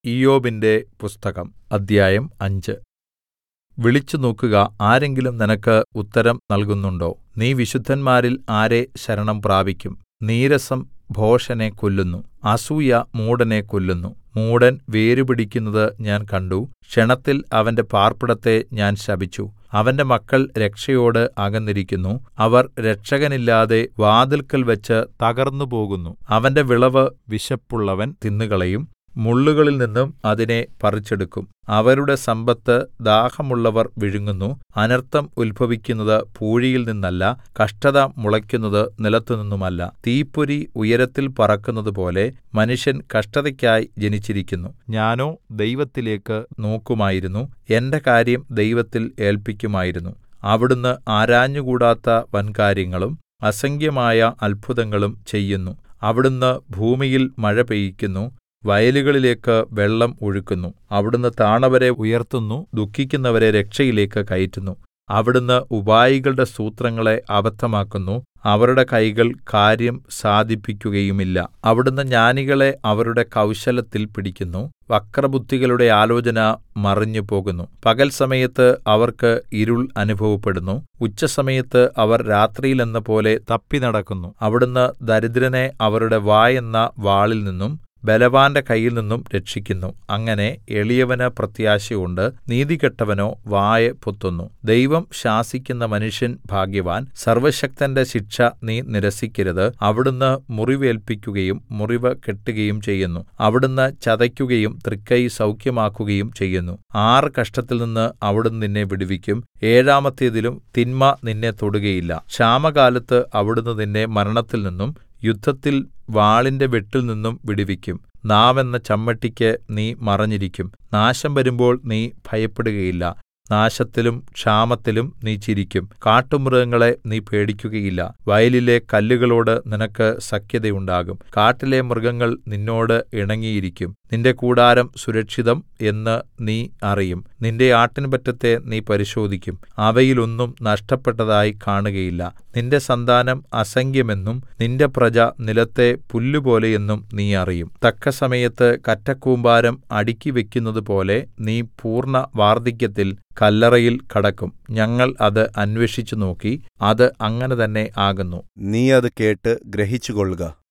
ഇയ്യോബിന്റെ പുസ്തകം അദ്ധ്യായം അഞ്ച് വിളിച്ചുനോക്കുക ആരെങ്കിലും നിനക്ക് ഉത്തരം നൽകുന്നുണ്ടോ നീ വിശുദ്ധന്മാരിൽ ആരെ ശരണം പ്രാപിക്കും നീരസം ഭോഷനെ കൊല്ലുന്നു അസൂയ മൂഢനെ കൊല്ലുന്നു മൂഢൻ വേരുപിടിക്കുന്നത് ഞാൻ കണ്ടു ക്ഷണത്തിൽ അവന്റെ പാർപ്പിടത്തെ ഞാൻ ശപിച്ചു അവന്റെ മക്കൾ രക്ഷയോട് അകന്നിരിക്കുന്നു അവർ രക്ഷകനില്ലാതെ വാതിൽക്കൽവച്ച് തകർന്നുപോകുന്നു അവന്റെ വിളവ് വിശപ്പുള്ളവൻ തിന്നുകളയും മുള്ളുകളിൽ നിന്നും അതിനെ പറിച്ചെടുക്കും അവരുടെ സമ്പത്ത് ദാഹമുള്ളവർ വിഴുങ്ങുന്നു അനർത്ഥം ഉത്ഭവിക്കുന്നത് പൂഴിയിൽ നിന്നല്ല കഷ്ടത മുളയ്ക്കുന്നത് നിലത്തുനിന്നുമല്ല തീപ്പൊരി ഉയരത്തിൽ പറക്കുന്നതുപോലെ മനുഷ്യൻ കഷ്ടതയ്ക്കായി ജനിച്ചിരിക്കുന്നു ഞാനോ ദൈവത്തിലേക്ക് നോക്കുമായിരുന്നു എന്റെ കാര്യം ദൈവത്തിൽ ഏല്പിക്കുമായിരുന്നു അവിടുന്ന് ആരാഞ്ഞുകൂടാത്ത വൻകാര്യങ്ങളും അസംഖ്യമായ അത്ഭുതങ്ങളും ചെയ്യുന്നു അവിടുന്ന് ഭൂമിയിൽ മഴ പെയ്യിക്കുന്നു വയലുകളിലേക്ക് വെള്ളം ഒഴുക്കുന്നു അവിടുന്ന് താണവരെ ഉയർത്തുന്നു ദുഃഖിക്കുന്നവരെ രക്ഷയിലേക്ക് കയറ്റുന്നു അവിടുന്ന് ഉപായികളുടെ സൂത്രങ്ങളെ അബദ്ധമാക്കുന്നു അവരുടെ കൈകൾ കാര്യം സാധിപ്പിക്കുകയുമില്ല അവിടുന്ന് ജ്ഞാനികളെ അവരുടെ കൗശലത്തിൽ പിടിക്കുന്നു വക്രബുദ്ധികളുടെ ആലോചന മറിഞ്ഞുപോകുന്നു പകൽ സമയത്ത് അവർക്ക് ഇരുൾ അനുഭവപ്പെടുന്നു ഉച്ചസമയത്ത് അവർ രാത്രിയിലെന്നപോലെ തപ്പിനടക്കുന്നു അവിടുന്ന് ദരിദ്രനെ അവരുടെ വായെന്ന വാളിൽ നിന്നും ബലവാന്റെ കയ്യിൽ നിന്നും രക്ഷിക്കുന്നു അങ്ങനെ എളിയവന് പ്രത്യാശയുണ്ട് നീതികെട്ടവനോ വായ് പൊത്തുന്നു ദൈവം ശാസിക്കുന്ന മനുഷ്യൻ ഭാഗ്യവാൻ സർവ്വശക്തന്റെ ശിക്ഷ നീ നിരസിക്കരുത് അവിടുന്ന് മുറിവേൽപ്പിക്കുകയും മുറിവ് കെട്ടുകയും ചെയ്യുന്നു അവിടുന്ന് ചതയ്ക്കുകയും തൃക്കൈ സൗഖ്യമാക്കുകയും ചെയ്യുന്നു ആറ് കഷ്ടത്തിൽ നിന്ന് അവിടുന്ന് നിന്നെ വിടുവിക്കും ഏഴാമത്തേതിലും തിന്മ നിന്നെ തൊടുകയില്ല ക്ഷാമകാലത്ത് അവിടുന്ന് നിന്നെ മരണത്തിൽ നിന്നും യുദ്ധത്തിൽ വാളിന്റെ വെട്ടിൽ നിന്നും വിടുവിക്കും നാവെന്ന ചമ്മട്ടിക്ക് നീ മറഞ്ഞിരിക്കും നാശം വരുമ്പോൾ നീ ഭയപ്പെടുകയില്ല നാശത്തിലും ക്ഷാമത്തിലും നീ ചിരിക്കും കാട്ടുമൃഗങ്ങളെ നീ പേടിക്കുകയില്ല വയലിലെ കല്ലുകളോട് നിനക്ക് സഖ്യതയുണ്ടാകും കാട്ടിലെ മൃഗങ്ങൾ നിന്നോട് ഇണങ്ങിയിരിക്കും നിന്റെ കൂടാരം സുരക്ഷിതം എന്ന് നീ അറിയും നിന്റെ ആട്ടിൻപറ്റത്തെ നീ പരിശോധിക്കും അവയിലൊന്നും നഷ്ടപ്പെട്ടതായി കാണുകയില്ല നിന്റെ സന്താനം അസംഖ്യമെന്നും നിന്റെ പ്രജ നിലത്തെ പുല്ലുപോലെയെന്നും നീ അറിയും തക്കസമയത്ത് കറ്റക്കൂമ്പാരം അടുക്കി വെക്കുന്നതുപോലെ നീ പൂർണ്ണ വാർദ്ധക്യത്തിൽ കല്ലറയിൽ കടക്കും ഞങ്ങൾ അത് അന്വേഷിച്ചു നോക്കി അത് അങ്ങനെ തന്നെ ആകുന്നു നീ അത് കേട്ട് ഗ്രഹിച്ചുകൊള്ളുക